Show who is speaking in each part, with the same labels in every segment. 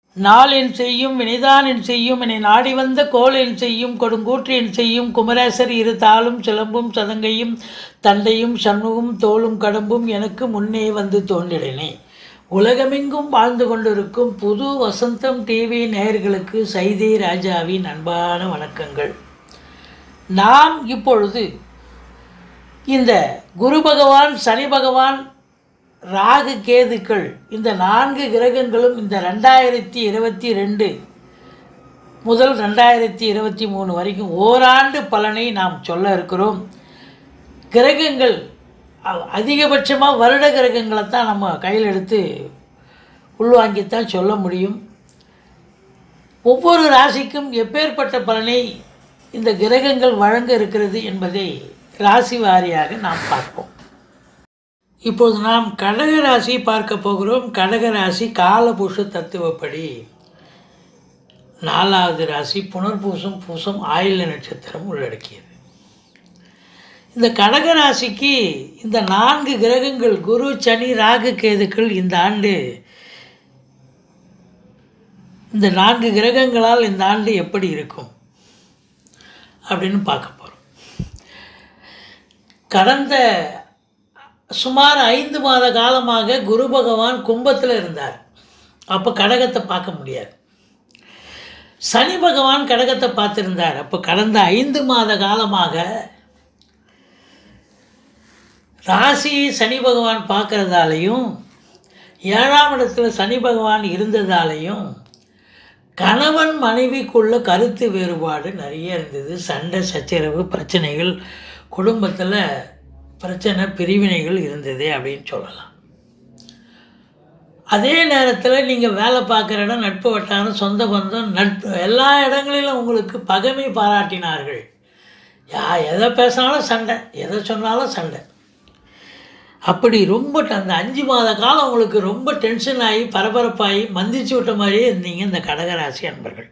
Speaker 1: நாளென் செய்யும் வினைதானென் செய்யும் என்னை நாடி வந்த கோளென் செய்யும் கொடுங்கூற்றின் செய்யும் குமரேசர் இரு தாளும் சிலம்பும் சதங்கையும் தண்டையும் சண்முகம் தோளும் கடம்பும் எனக்கு முன்னே வந்து தோன்றினே உலகமெங்கும் வாழ்ந்து கொண்டிருக்கும் புது வசந்தம் டிவி நேயர்களுக்கு சைதே ராஜாவின் அன்பான வணக்கங்கள் நாம் இப்பொழுது இந்த குரு பகவான் சனி பகவான் ராகு கேதுக்கள் இந்த நான்கு கிரகங்களும் இந்த ரெண்டாயிரத்தி இருபத்தி ரெண்டு முதல் ரெண்டாயிரத்தி இருபத்தி மூணு வரைக்கும் ஓராண்டு பலனை நாம் சொல்ல இருக்கிறோம் கிரகங்கள் அ- அதிகபட்சமாக வருட கிரகங்களை தான் நம்ம கையில் எடுத்து உள்வாங்கித்தான் சொல்ல முடியும் ஒவ்வொரு ராசிக்கும் எப்பேற்பட்ட பலனை இந்த கிரகங்கள் வழங்க இருக்கிறது என்பதை ராசி வாரியாக நாம் பார்ப்போம் இப்போது நாம் கடக ராசி பார்க்க போகிறோம் கடக ராசி காலபுருஷ தத்துவப்படி நாலாவது ராசி புனர்பூசம் பூசம் ஆயில்ய நட்சத்திரம் உள்ளடக்கியது இந்த கடக ராசிக்கு இந்த நான்கு கிரகங்கள் குரு சனி ராகு கேதுக்கள் இந்த ஆண்டு இந்த நான்கு கிரகங்களால் இந்த ஆண்டு எப்படி இருக்கும் அப்படின்னு பார்க்க போகிறோம் கடந்த சுமார் ஐந்து மாத காலமாக குரு பகவான் கும்பத்தில் இருந்தார் அப்போ கடகத்தை பார்க்க முடியாது சனி பகவான் கடகத்தை பார்த்துருந்தார் அப்போ கடந்த ஐந்து மாத காலமாக ராசியை சனி பகவான் பார்க்கறதாலையும் ஏழாம் இடத்துல சனி பகவான் இருந்ததாலையும் கணவன் மனைவிக்குள்ள கருத்து வேறுபாடு நிறைய இருந்தது சண்டை சச்சரவு பிரச்சனைகள் குடும்பத்தில் பிரச்சனை பிரிவினைகள் இருந்தது அப்படின்னு சொல்லலாம் அதே நேரத்தில் நீங்கள் வேலை பார்க்குற இடம் நட்பு வட்டாரம் சொந்த பந்தம் நட்பு எல்லா இடங்களிலும் உங்களுக்கு பகைமை பாராட்டினார்கள் யா எதை பேசினாலும் சண்டை எதை சொன்னாலும் சண்டை அப்படி ரொம்ப ட- அந்த அஞ்சு மாத காலம் உங்களுக்கு ரொம்ப டென்ஷன் ஆகி பரபரப்பாகி மந்திச்சு விட்ட மாதிரியே இருந்தீங்க இந்த கடகராசி அன்பர்கள்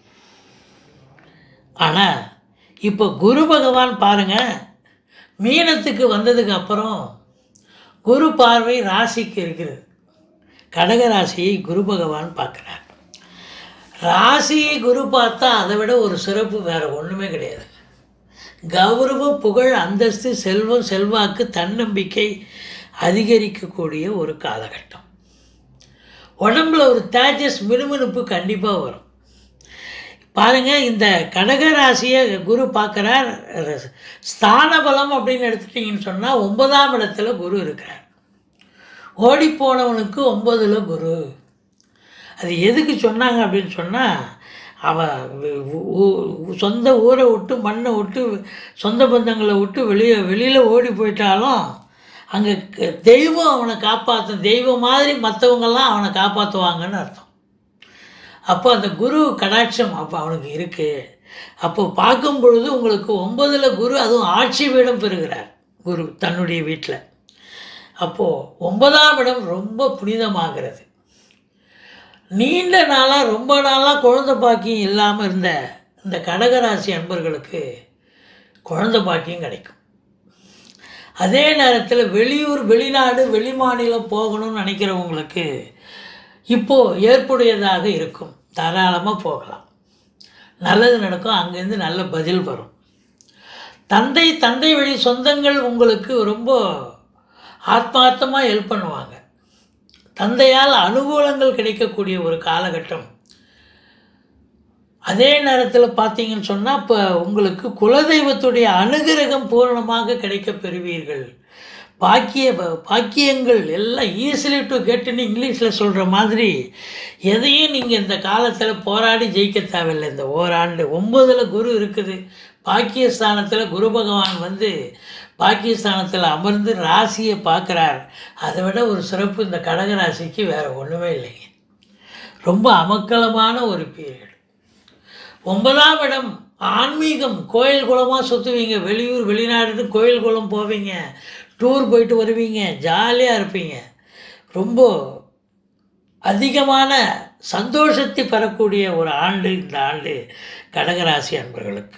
Speaker 1: ஆனால் இப்போ குரு பகவான் பாருங்கள் மீனத்துக்கு வந்ததுக்கு அப்புறம் குரு பார்வை ராசிக்கு இருக்கிறது கடக ராசியை குரு பகவான் பார்க்குறார் ராசியை குரு பார்த்தா அதை விட ஒரு சிறப்பு வேறு ஒன்றுமே கிடையாது கௌரவம் புகழ் அந்தஸ்து செல்வம் செல்வாக்கு தன்னம்பிக்கை அதிகரிக்கக்கூடிய ஒரு காலகட்டம் உடம்புல ஒரு தேஜஸ் மினுமினுப்பு கண்டிப்பாக வரும் பாருங்க இந்த கடக ராசியை குரு பார்க்குறார் ஸ்தான பலம் அப்படின்னு எடுத்துட்டிங்கன்னு சொன்னால் ஒன்பதாம் இடத்துல குரு இருக்கிறார் ஓடி போனவனுக்கு ஒன்பதுல குரு அது எதுக்கு சொன்னாங்க அப்படின்னு சொன்னால் அவன் ஊ- ஊ- சொந்த ஊரை விட்டு மண்ணை விட்டு சொந்த பந்தங்களை விட்டு வெளியே வெளியில் ஓடி போயிட்டாலும் அங்கே தெய்வம் அவனை காப்பாற்றும் தெய்வம் மாதிரி மற்றவங்கெல்லாம் அவனை காப்பாற்றுவாங்கன்னு அர்த்தம் அப்போ அந்த குரு கடாட்சம் அப்போ அவனுக்கு இருக்குது அப்போ பார்க்கும் பொழுது உங்களுக்கு ஒன்பதில் குரு அதுவும் ஆட்சி வீடம் பெறுகிறார் குரு தன்னுடைய வீட்டில் அப்போது ஒன்பதாம் இடம் ரொம்ப புனிதமாகிறது நீண்ட நாளாக ரொம்ப நாளாக குழந்தை பாக்கியம் இல்லாமல் இருந்த இந்த கடகராசி அன்பர்களுக்கு குழந்தை பாக்கியம் கிடைக்கும் அதே நேரத்தில் வெளியூர் வெளிநாடு வெளிமாநிலம் போகணும்னு நினைக்கிறவங்களுக்கு இப்போது ஏற்புடையதாக இருக்கும் தாராளமாக போகலாம் நல்லது நடக்கும் அங்கேருந்து நல்ல பதில் வரும் தந்தை தந்தை வழி சொந்தங்கள் உங்களுக்கு ரொம்ப ஆத்மார்த்தமாக ஹெல்ப் பண்ணுவாங்க தந்தையால் அனுகூலங்கள் கிடைக்கக்கூடிய ஒரு காலகட்டம் அதே நேரத்தில் பார்த்தீங்கன்னு சொன்னால் இப்போ உங்களுக்கு குலதெய்வத்துடைய அனுகிரகம் பூரணமாக கிடைக்கப் பெறுவீர்கள் பாக்கிய பாக்கியங்கள் எல்லாம் ஈஸிலி டு கெட்டுன்னு இங்கிலீஷில் சொல்கிற மாதிரி எதையும் நீங்கள் இந்த காலத்தில் போராடி ஜெயிக்க தேவையில்லை இந்த ஓராண்டு ஒம்பதில் குரு இருக்குது பாக்கியஸ்தானத்தில் குரு பகவான் வந்து பாக்கியஸ்தானத்தில் அமர்ந்து ராசியை பார்க்குறார் அதை விட ஒரு சிறப்பு இந்த கடக ராசிக்கு வேறு ஒன்றுமே இல்லைங்க ரொம்ப அமக்கலமான ஒரு பீரியட் ஒன்பதாம் இடம் ஆன்மீகம் கோயில் குளமாக சுற்றுவீங்க வெளியூர் வெளிநாடுன்னு கோயில் குளம் போவீங்க டூர் போயிட்டு வருவீங்க ஜாலியாக இருப்பீங்க ரொம்ப அதிகமான சந்தோஷத்தை பெறக்கூடிய ஒரு ஆண்டு இந்த ஆண்டு கடகராசி அன்பர்களுக்கு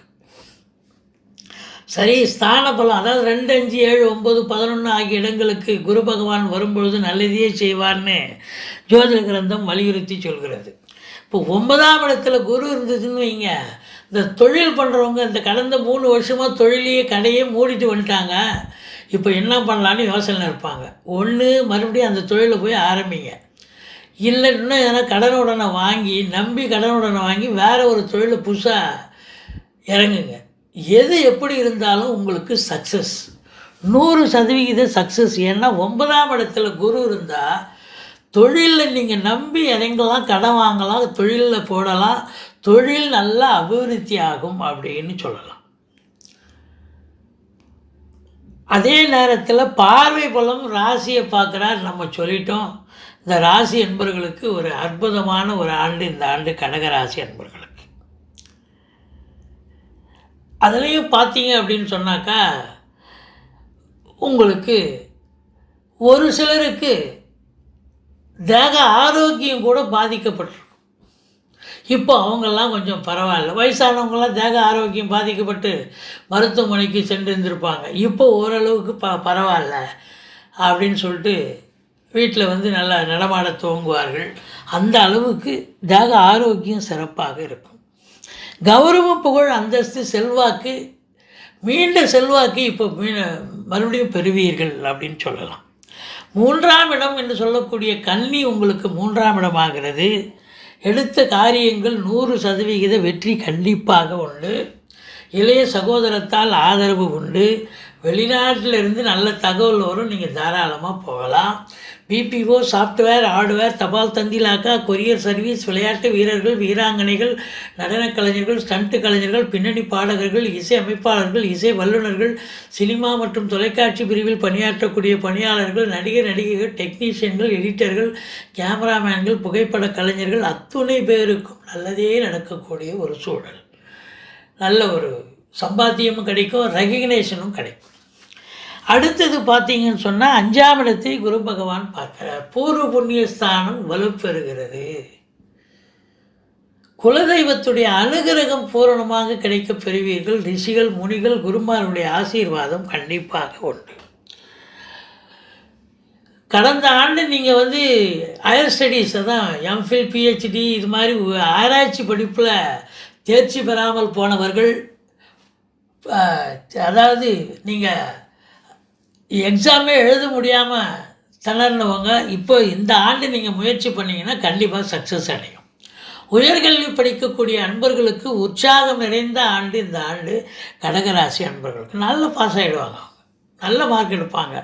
Speaker 1: சரி ஸ்தான பலம் அதாவது ரெண்டு அஞ்சு ஏழு ஒம்பது பதினொன்று ஆகிய இடங்களுக்கு குரு பகவான் வரும்பொழுது நல்லதையே செய்வார்னு ஜோதிட கிரந்தம் வலியுறுத்தி சொல்கிறது இப்போ ஒன்பதாம் இடத்துல குரு இருந்ததுன்னு வைங்க இந்த தொழில் பண்ணுறவங்க இந்த கடந்த மூணு வருஷமாக தொழிலையே கடையே மூடிட்டு வந்துட்டாங்க இப்போ என்ன பண்ணலான்னு யோசனை இருப்பாங்க ஒன்று மறுபடியும் அந்த தொழிலை போய் ஆரம்பிங்க இல்லை இன்னும் எதனா கடனுடனை வாங்கி நம்பி கடனுடனை வாங்கி வேறு ஒரு தொழிலை புதுசாக இறங்குங்க எது எப்படி இருந்தாலும் உங்களுக்கு சக்ஸஸ் நூறு சதவிகித சக்ஸஸ் ஏன்னா ஒன்பதாம் இடத்துல குரு இருந்தால் தொழிலில் நீங்கள் நம்பி இறங்கலாம் கடன் வாங்கலாம் தொழிலில் போடலாம் தொழில் நல்லா அபிவிருத்தி ஆகும் அப்படின்னு சொல்லலாம் அதே நேரத்தில் பார்வை பலம் ராசியை பார்க்குறார் நம்ம சொல்லிட்டோம் இந்த ராசி என்பர்களுக்கு ஒரு அற்புதமான ஒரு ஆண்டு இந்த ஆண்டு கடகராசி என்பர்களுக்கு அதுலேயும் பார்த்தீங்க அப்படின்னு சொன்னாக்கா உங்களுக்கு ஒரு சிலருக்கு தேக ஆரோக்கியம் கூட பாதிக்கப்பட்டிருக்கும் இப்போ அவங்கெல்லாம் கொஞ்சம் பரவாயில்ல வயசானவங்களாம் தேக ஆரோக்கியம் பாதிக்கப்பட்டு மருத்துவமனைக்கு சென்றிருந்திருப்பாங்க இப்போ ஓரளவுக்கு ப பரவாயில்ல அப்படின்னு சொல்லிட்டு வீட்டில் வந்து நல்லா நடமாட துவங்குவார்கள் அந்த அளவுக்கு தேக ஆரோக்கியம் சிறப்பாக இருக்கும் கௌரவம் புகழ் அந்தஸ்து செல்வாக்கு மீண்ட செல்வாக்கு இப்போ மீ மறுபடியும் பெறுவீர்கள் அப்படின்னு சொல்லலாம் மூன்றாம் இடம் என்று சொல்லக்கூடிய கன்னி உங்களுக்கு மூன்றாம் இடமாகிறது எடுத்த காரியங்கள் நூறு சதவிகித வெற்றி கண்டிப்பாக உண்டு இளைய சகோதரத்தால் ஆதரவு உண்டு வெளிநாட்டிலிருந்து நல்ல தகவல் வரும் நீங்கள் தாராளமாக போகலாம் பிபிஓ சாஃப்ட்வேர் ஹார்ட்வேர் தபால் தந்திலாக்கா கொரியர் சர்வீஸ் விளையாட்டு வீரர்கள் வீராங்கனைகள் நடனக் கலைஞர்கள் ஸ்டண்ட் கலைஞர்கள் பின்னணி பாடகர்கள் இசை அமைப்பாளர்கள் இசை வல்லுநர்கள் சினிமா மற்றும் தொலைக்காட்சி பிரிவில் பணியாற்றக்கூடிய பணியாளர்கள் நடிகர் நடிகைகள் டெக்னீஷியன்கள் எடிட்டர்கள் கேமராமேன்கள் புகைப்பட கலைஞர்கள் அத்துணை பேருக்கும் நல்லதே நடக்கக்கூடிய ஒரு சூழல் நல்ல ஒரு சம்பாத்தியமும் கிடைக்கும் ரெகக்னேஷனும் கிடைக்கும் அடுத்தது பார்த்தீங்கன்னு சொன்னால் அஞ்சாம் இடத்தை குரு பகவான் பார்க்கிறார் பூர்வ புண்ணிய ஸ்தானம் வலுப்பெறுகிறது குலதெய்வத்துடைய அனுகிரகம் பூரணமாக கிடைக்கப் பெறுவீர்கள் ரிஷிகள் முனிகள் குருமாருடைய ஆசீர்வாதம் கண்டிப்பாக உண்டு கடந்த ஆண்டு நீங்கள் வந்து ஹையர் ஸ்டடீஸ் அதான் எம்ஃபில் பிஹெச்டி இது மாதிரி ஆராய்ச்சி படிப்பில் தேர்ச்சி பெறாமல் போனவர்கள் அஹ், அதாவது நீங்கள் எக்ஸாமே எழுத முடியாமல் திணறினவங்க இப்போ இந்த ஆண்டு நீங்கள் முயற்சி பண்ணீங்கன்னா கண்டிப்பாக சக்ஸஸ் அடையும் உயர்கல்வி படிக்கக்கூடிய அன்பர்களுக்கு உற்சாகம் நிறைந்த ஆண்டு இந்த ஆண்டு கடகராசி அன்பர்களுக்கு நல்ல பாஸ் ஆகிடுவாங்க அவங்க நல்ல மார்க் எடுப்பாங்க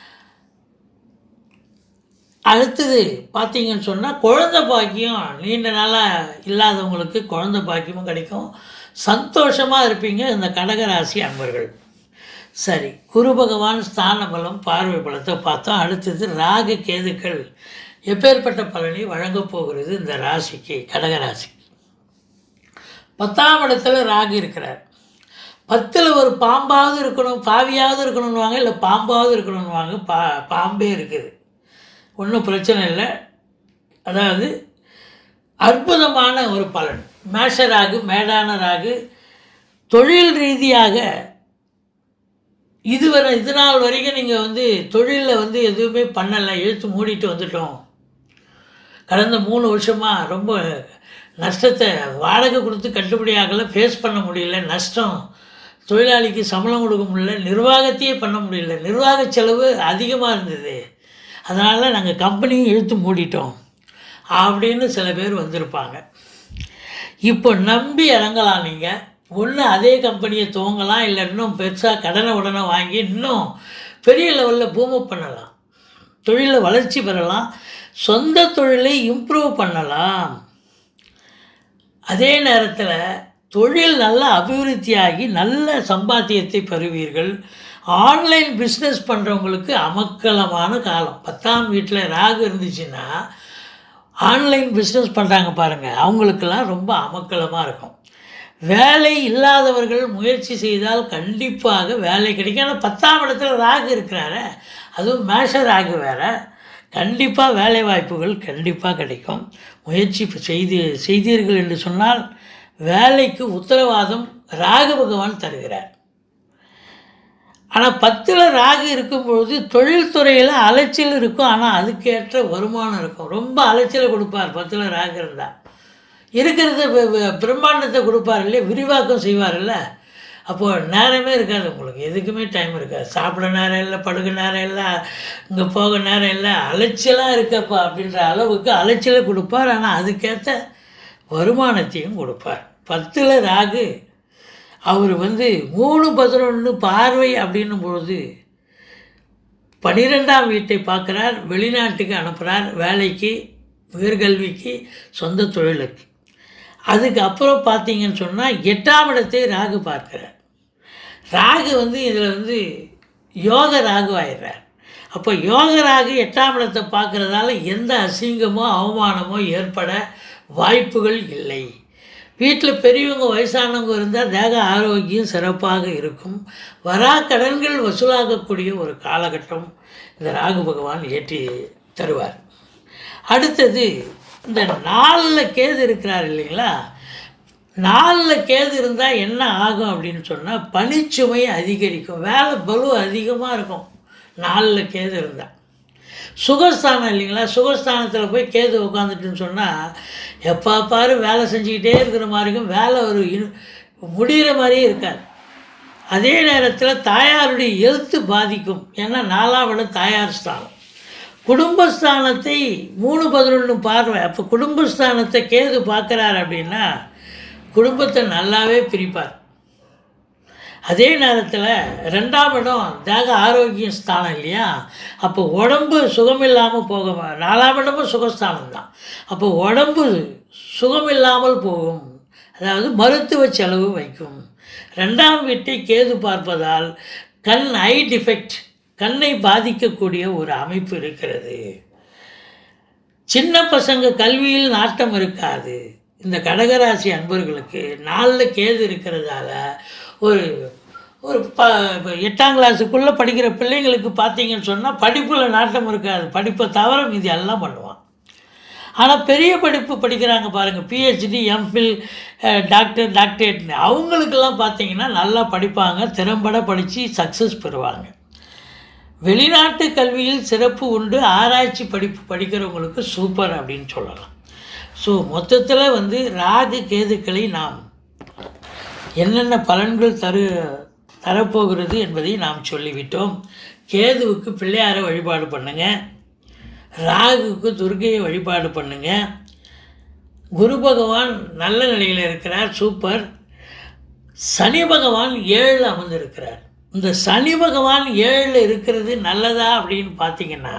Speaker 1: அடுத்தது பார்த்தீங்கன்னு சொன்னால் குழந்தை பாக்கியம் நீண்ட நாளாக இல்லாதவங்களுக்கு குழந்தை பாக்கியமும் கிடைக்கும் சந்தோஷமாக இருப்பீங்க இந்த கடகராசி அன்பர்கள் சரி குரு பகவான் ஸ்தான பலம் பார்வை பலத்தை பார்த்தோம் அடுத்தது ராகு கேதுக்கள் எப்பேற்பட்ட பலனை வழங்கப் போகிறது இந்த ராசிக்கு கடகராசிக்கு பத்தாம் இடத்துல ராகு இருக்கிறார் பத்தில் ஒரு பாம்பாவது இருக்கணும் பாவியாவது இருக்கணும்னுவாங்க இல்லை பாம்பாவது இருக்கணும்னுவாங்க பா பாம்பே இருக்குது ஒன்றும் பிரச்சனை இல்லை அதாவது அற்புதமான ஒரு பலன் மேஷ ராகு மேடான ராகு தொழில் ரீதியாக இதுவரை இது நாள் வரைக்கும் நீங்கள் வந்து தொழிலில் வந்து எதுவுமே பண்ணலை இழுத்து மூடிட்டு வந்துட்டோம் கடந்த மூணு வருஷமாக ரொம்ப நஷ்டத்தை வாடகை கொடுத்து கட்டுப்படி ஆகலை ஃபேஸ் பண்ண முடியல நஷ்டம் தொழிலாளிக்கு சம்பளம் கொடுக்க முடியல நிர்வாகத்தையே பண்ண முடியல நிர்வாக செலவு அதிகமாக இருந்தது அதனால் நாங்கள் கம்பெனியும் இழுத்து மூடிட்டோம் அப்படின்னு சில பேர் வந்திருப்பாங்க இப்போ நம்பி இறங்கலாம் நீங்கள் ஒன்று அதே கம்பெனியை துவங்கலாம் இல்லை இன்னும் பெருசாக கடனை உடனே வாங்கி இன்னும் பெரிய லெவலில் பூமப் பண்ணலாம் தொழிலை வளர்ச்சி பெறலாம் சொந்த தொழிலை இம்ப்ரூவ் பண்ணலாம் அதே நேரத்தில் தொழில் நல்லா அபிவிருத்தியாகி நல்ல சம்பாத்தியத்தை பெறுவீர்கள் ஆன்லைன் பிஸ்னஸ் பண்ணுறவங்களுக்கு அமக்கலமான காலம் பத்தாம் வீட்டில் ராகு இருந்துச்சுன்னா ஆன்லைன் பிஸ்னஸ் பண்ணுறாங்க பாருங்கள் அவங்களுக்கெல்லாம் ரொம்ப அமக்கலமாக இருக்கும் வேலை இல்லாதவர்கள் முயற்சி செய்தால் கண்டிப்பாக வேலை கிடைக்கும் ஆனால் பத்தாம் இடத்துல ராகு இருக்கிறாரு அதுவும் மேஷ ராகு வேறு கண்டிப்பாக வேலை வாய்ப்புகள் கண்டிப்பாக கிடைக்கும் முயற்சி செய்து செய்தீர்கள் என்று சொன்னால் வேலைக்கு உத்தரவாதம் ராகு பகவான் தருகிறார் ஆனால் பத்தில் ராகு இருக்கும்பொழுது தொழில்துறையில் அலைச்சல் இருக்கும் ஆனால் அதுக்கேற்ற வருமானம் இருக்கும் ரொம்ப அலைச்சலை கொடுப்பார் பத்தில் ராகு இருந்தால் இருக்கிறத பி- பி- பிரம்மாண்டத்தை கொடுப்பார் இல்லையா விரிவாக்கம் செய்வார்ல்ல அப்போது நேரமே இருக்காது உங்களுக்கு எதுக்குமே டைம் இருக்காது சாப்பிட நேரம் இல்லை படுக்க நேரம் இல்லை இங்கே போக நேரம் இல்லை அலைச்சலாக இருக்கப்பா அப்படின்ற அளவுக்கு அலைச்சலை கொடுப்பார் ஆனால் அதுக்கேற்ற வருமானத்தையும் கொடுப்பார் பத்தில் ராகு அவர் வந்து மூணு பதினொன்று பார்வை அப்படின்னும் பொழுது பன்னிரெண்டாம் வீட்டை பார்க்குறார் வெளிநாட்டுக்கு அனுப்புகிறார் வேலைக்கு உயர்கல்விக்கு சொந்த தொழிலுக்கு அதுக்கு அப்புறம் பார்த்தீங்கன்னு சொன்னால் எட்டாம் இடத்தை ராகு பார்க்கிறார் ராகு வந்து இதில் வந்து யோக ராகு ஆயிடுறார் அப்போ யோக ராகு எட்டாம் இடத்தை பார்க்குறதால எந்த அசிங்கமோ அவமானமோ ஏற்பட வாய்ப்புகள் இல்லை வீட்டில் பெரியவங்க வயசானவங்க இருந்தால் தேக ஆரோக்கியம் சிறப்பாக இருக்கும் வரா கடன்கள் வசூலாகக்கூடிய ஒரு காலகட்டம் இந்த ராகு பகவான் ஏற்றி தருவார் அடுத்தது இந்த நாலில் கேது இருக்கிறார் இல்லைங்களா நாலில் கேது இருந்தால் என்ன ஆகும் அப்படின்னு சொன்னால் பனிச்சுமை அதிகரிக்கும் வேலை பலு அதிகமாக இருக்கும் நாலில் கேது இருந்தால் சுகஸ்தானம் இல்லைங்களா சுகஸ்தானத்தில் போய் கேது உட்காந்துட்டுன்னு சொன்னால் எப்போ பாரு வேலை செஞ்சுக்கிட்டே இருக்கிற மாதிரி இருக்கும் வேலை ஒரு இனு முடிகிற மாதிரியே இருக்காது அதே நேரத்தில் தாயாருடைய எழுத்து பாதிக்கும் ஏன்னா நாலாம் இடம் தாயார் ஸ்தானம் குடும்பஸ்தானத்தை மூணு பதினொன்று பார்வை அப்போ குடும்பஸ்தானத்தை கேது பார்க்குறாரு அப்படின்னா குடும்பத்தை நல்லாவே பிரிப்பார் அதே நேரத்தில் ரெண்டாம் இடம் தேக ஆரோக்கிய ஸ்தானம் இல்லையா அப்போ உடம்பு சுகமில்லாமல் போக மா- நாலாம் இடமும் சுகஸ்தானம் தான் அப்போ உடம்பு சுகமில்லாமல் போகும் அதாவது மருத்துவ செலவு வைக்கும் ரெண்டாம் வீட்டை கேது பார்ப்பதால் கண் ஐ டிஃபெக்ட் கண்ணை பாதிக்கக்கூடிய ஒரு அமைப்பு இருக்கிறது சின்ன பசங்க கல்வியில் நாட்டம் இருக்காது இந்த கடகராசி அன்பர்களுக்கு நாலில் கேது இருக்கிறதால ஒரு ஒரு ப இப்ப எட்டாம் கிளாஸுக்குள்ளே படிக்கிற பிள்ளைங்களுக்கு பார்த்தீங்கன்னு சொன்னால் படிப்பில் நாட்டம் இருக்காது படிப்பை தவிர மீதி எல்லாம் பண்ணுவான் ஆனால் பெரிய படிப்பு படிக்கிறாங்க பாருங்கள் பிஹெச்டி எம்ஃபில் டாக்டர் டாக்டரேட்னு அவங்களுக்கெல்லாம் பார்த்தீங்கன்னா நல்லா படிப்பாங்க திறம்பட படித்து சக்ஸஸ் பெறுவாங்க வெளிநாட்டு கல்வியில் சிறப்பு உண்டு ஆராய்ச்சி படிப்பு படிக்கிறவங்களுக்கு சூப்பர் அப்படின்னு சொல்லலாம் ஸோ மொத்தத்தில் வந்து ராகு கேதுக்களை நாம் என்னென்ன பலன்கள் தரு தரப்போகிறது என்பதை நாம் சொல்லிவிட்டோம் கேதுவுக்கு பிள்ளையாரை வழிபாடு பண்ணுங்க ராகுவுக்கு துர்க்கையை வழிபாடு பண்ணுங்க குரு பகவான் நல்ல நிலையில் இருக்கிறார் சூப்பர் சனி பகவான் ஏழில் அமர்ந்திருக்கிறார் இந்த சனி பகவான் ஏழில் இருக்கிறது நல்லதா அப்படின்னு பார்த்தீங்கன்னா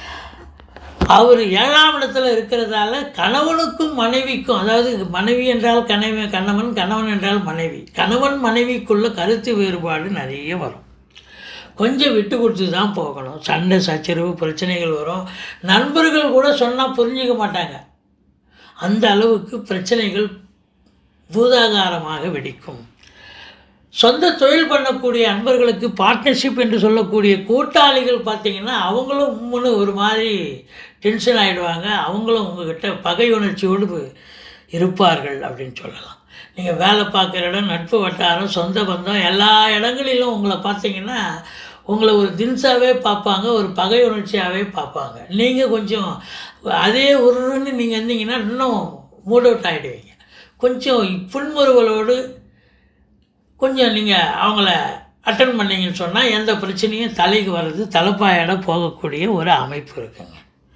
Speaker 1: அவர் ஏழாம் இடத்துல இருக்கிறதால கணவனுக்கும் மனைவிக்கும் அதாவது மனைவி என்றால் கணவன் கணவன் கணவன் என்றால் மனைவி கணவன் மனைவிக்குள்ள கருத்து வேறுபாடு நிறைய வரும் கொஞ்சம் விட்டு கொடுத்து தான் போகணும் சண்டை சச்சரவு பிரச்சனைகள் வரும் நண்பர்கள் கூட சொன்னால் புரிஞ்சிக்க மாட்டாங்க அந்த அளவுக்கு பிரச்சனைகள் பூதாகாரமாக வெடிக்கும் சொந்த தொழில் பண்ணக்கூடிய அன்பர்களுக்கு பார்ட்னர்ஷிப் என்று சொல்லக்கூடிய கூட்டாளிகள் பார்த்தீங்கன்னா அவங்களும் உம்முன்னு ஒரு மாதிரி டென்ஷன் ஆகிடுவாங்க அவங்களும் உங்ககிட்ட பகை உணர்ச்சியோடு இருப்பார்கள் அப்படின்னு சொல்லலாம் நீங்கள் வேலை பார்க்குற இடம் நட்பு வட்டாரம் சொந்த பந்தம் எல்லா இடங்களிலும் உங்களை பார்த்தீங்கன்னா உங்களை ஒரு தின்ஸாகவே பார்ப்பாங்க ஒரு பகை உணர்ச்சியாகவே பார்ப்பாங்க நீங்கள் கொஞ்சம் அதே உருன்னு நீங்கள் இருந்தீங்கன்னா இன்னும் மூட் அவுட் ஆகிடுவீங்க கொஞ்சம் புன்முறுவலோடு கொஞ்சம் நீங்கள் அவங்கள அட்டன் பண்ணீங்கன்னு சொன்னால் எந்த பிரச்சனையும் தலைக்கு வர்றது தலைப்பாயோட போகக்கூடிய ஒரு அமைப்பு இருக்குங்க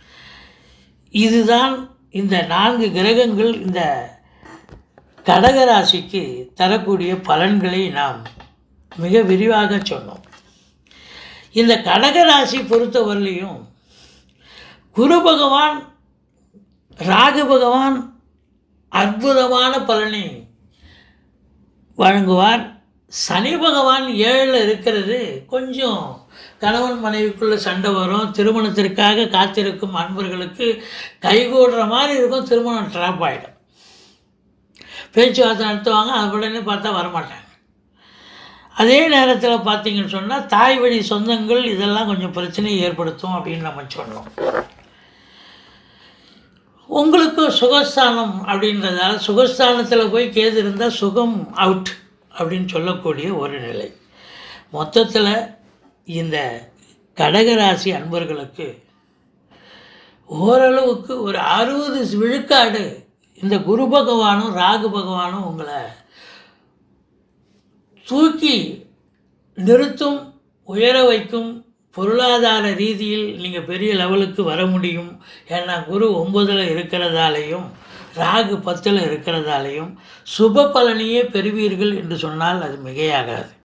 Speaker 1: இதுதான் இந்த நான்கு கிரகங்கள் இந்த கடகராசிக்கு தரக்கூடிய பலன்களை நாம் மிக விரிவாக சொன்னோம் இந்த கடகராசி பொறுத்தவரையிலையும் குரு பகவான் ராகு பகவான் அற்புதமான பலனை வழங்குவார் சனி பகவான் ஏழில் இருக்கிறது கொஞ்சம் கணவன் மனைவிக்குள்ள சண்டை வரும் திருமணத்திற்காக காத்திருக்கும் அன்பர்களுக்கு கைகூடுற மாதிரி இருக்கும் திருமணம் ட்ராப் ஆகிடும் பேச்சுவார்த்தை நடத்துவாங்க அது உடனே பார்த்தா வரமாட்டாங்க அதே நேரத்தில் பார்த்தீங்கன்னு சொன்னால் தாய் வழி சொந்தங்கள் இதெல்லாம் கொஞ்சம் பிரச்சனையை ஏற்படுத்தும் அப்படின்னு நம்ம சொன்னோம் உங்களுக்கு சுகஸ்தானம் அப்படின்றதால சுகஸ்தானத்தில் போய் கேது இருந்தால் சுகம் அவுட் அப்படின்னு சொல்லக்கூடிய ஒரு நிலை மொத்தத்தில் இந்த கடகராசி அன்பர்களுக்கு ஓரளவுக்கு ஒரு அறுபது விழுக்காடு இந்த குரு பகவானும் ராகு பகவானும் உங்களை தூக்கி நிறுத்தும் உயர வைக்கும் பொருளாதார ரீதியில் நீங்கள் பெரிய லெவலுக்கு வர முடியும் ஏன்னா குரு ஒன்பதில் இருக்கிறதாலையும் ராகு பத்தில் இருக்கிறதாலையும் சுப பலனையே பெறுவீர்கள் என்று சொன்னால் அது மிகையாகாது